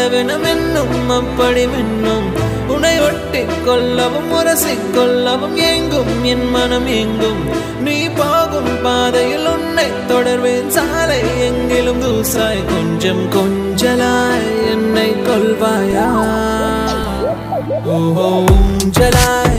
அளவெனும் என்னும் அப்படி மின்னும் உன்னை ஒட்டி கொள்ளவும் உரசிக் கொள்ளவும் எங்கும் என் மனம் எங்கும் நீ போகும் பாதையில் உன்னை தொடர்வேன் சாலை எங்கிலும் தூசாய் கொஞ்சம் கொஞ்சலாய் என்னை கொள்வாயா ஓ ஊஞ்சலாய்